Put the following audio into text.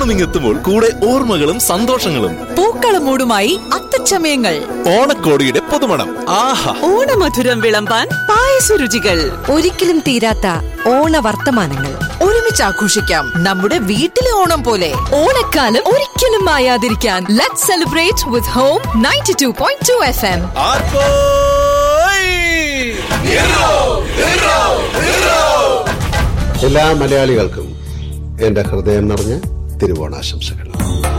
ഓണം ഇങ്ങെത്തുമ്പോൾ കൂടെ ഓർമ്മകളും സന്തോഷങ്ങളും പൂക്കളമൂടുമായി അത്തച്ചമയങ്ങൾ ഓണക്കോടിയുടെ പുതുമണം ആഹാ ഓണമധുരം വിളമ്പാൻ പായസ രുചികൾ ഒരിക്കലും തീരാത്ത ഓണ വർത്തമാനങ്ങൾ ഒരുമിച്ച് ആഘോഷിക്കാം നമ്മുടെ വീട്ടിലെ ഓണം പോലെ ഓണക്കാലം ഒരിക്കലും മായാതിരിക്കാൻ let celebrate with home ninety two point two F M എല്ലാ മലയാളികൾക്കും എന്റെ ഹൃദയം നിറഞ്ഞ തിരുവോണാശംസകൾ